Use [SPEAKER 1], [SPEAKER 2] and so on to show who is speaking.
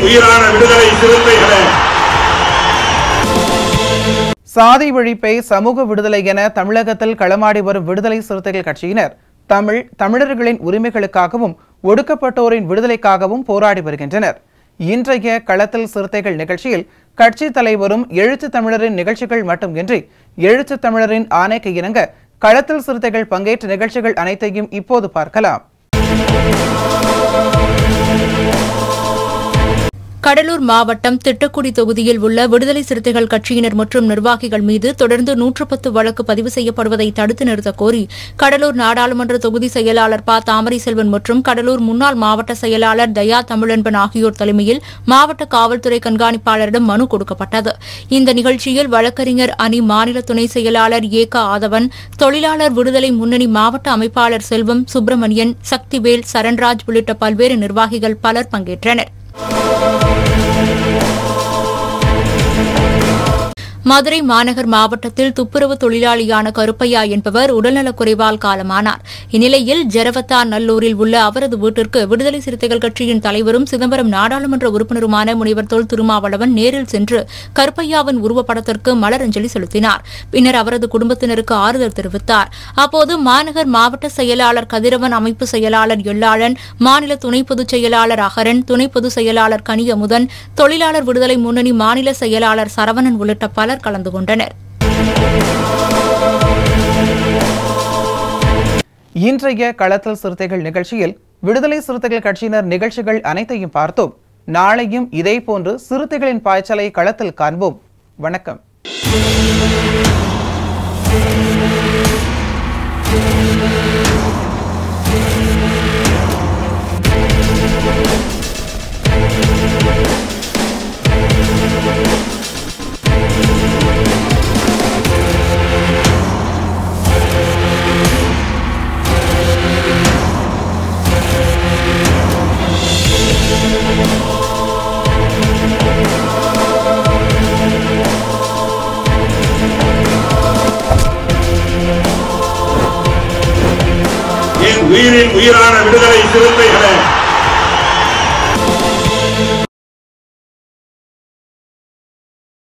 [SPEAKER 1] உயிரான விடுதலை சிறுத்தைகளே
[SPEAKER 2] சாதி ஒழிப்பை சமூக விடுதலை என தமிழகத்தில் களமாடி வரும் விடுதலை சிறுத்தைகள் கட்சியினர் தமிழ் தமிழர்களின் உரிமைகளுக்காகவும் ஒடுக்கப்பட்டோரின் விடுதலைக்காகவும் போராடி வருகின்றனர் இன்றைய களத்தில் சிறுத்தைகள் நிகழ்ச்சியில் கட்சி தலைவரும் எழுத்து தமிழரின் நிகழ்ச்சிகள் மட்டுமின்றி எழுத்து தமிழரின் ஆணைக்கு இணங்க களத்தில் சிறுத்தைகள் பங்கேற்ற நிகழ்ச்சிகள் அனைத்தையும் இப்போது பார்க்கலாம்
[SPEAKER 3] கடலூர் மாவட்டம் திட்டக்குடி தொகுதியில் உள்ள விடுதலை சிறுத்தைகள் கட்சியினர் மற்றும் நிர்வாகிகள் மீது தொடர்ந்து நூற்று பத்து வழக்கு பதிவு செய்யப்படுவதை தடுத்து நிறுத்தக் கோரி கடலூர் நாடாளுமன்ற தொகுதி செயலாளர் ப தாமரை செல்வன் மற்றும் கடலூர் முன்னாள் மாவட்ட செயலாளர் தயா தமிழன்பன் ஆகியோர் தலைமையில் மாவட்ட காவல்துறை கண்காணிப்பாளரிடம் மனு கொடுக்கப்பட்டது இந்த நிகழ்ச்சியில் வழக்கறிஞர் அணி மாநில துணை செயலாளர் ஏ க ஆதவன் தொழிலாளர் விடுதலை முன்னணி மாவட்ட அமைப்பாளர் செல்வம் சுப்பிரமணியன் சக்திவேல் சரண்ராஜ் உள்ளிட்ட பல்வேறு நிர்வாகிகள் பலர் பங்கேற்றனர் மதுரை மாநகர் மாவட்டத்தில் துப்புரவு தொழிலாளியான கருப்பையா என்பவர் உடல்நலக்குறைவால் காலமானார் இந்நிலையில் ஜெரவத்தா நல்லூரில் உள்ள அவரது வீட்டிற்கு விடுதலை சிறுத்தைகள் கட்சியின் தலைவரும் சிதம்பரம் நாடாளுமன்ற உறுப்பினருமான முனைவர் தொல் திருமாவளவன் நேரில் சென்று கருப்பையாவின் உருவப்படத்திற்கு மலரஞ்சலி செலுத்தினார் பின்னர் அவரது குடும்பத்தினருக்கு ஆறுதல் தெரிவித்தார் அப்போது மாநகர் மாவட்ட செயலாளர் கதிரவன் அமைப்பு செயலாளர் எள்ளாளன் மாநில துணை பொதுச் செயலாளர் அகரன் துணை பொதுச் செயலாளர் கனியமுதன் தொழிலாளர் விடுதலை முன்னணி மாநில செயலாளர் சரவணன் உள்ளிட்ட பலர் கலந்து கொண்டனர்
[SPEAKER 2] இன்றைய களத்தில் சிறுத்தைகள் நிகழ்ச்சியில் விடுதலை சிறுத்தைகள் கட்சியினர் நிகழ்ச்சிகள் அனைத்தையும் பார்த்தோம் நாளையும் இதேபோன்று சிறுத்தைகளின் பாய்ச்சலை களத்தில் காண்போம் வணக்கம்
[SPEAKER 1] என் உயிரின் உயிரான விடுதலை சிறுத்தைகளே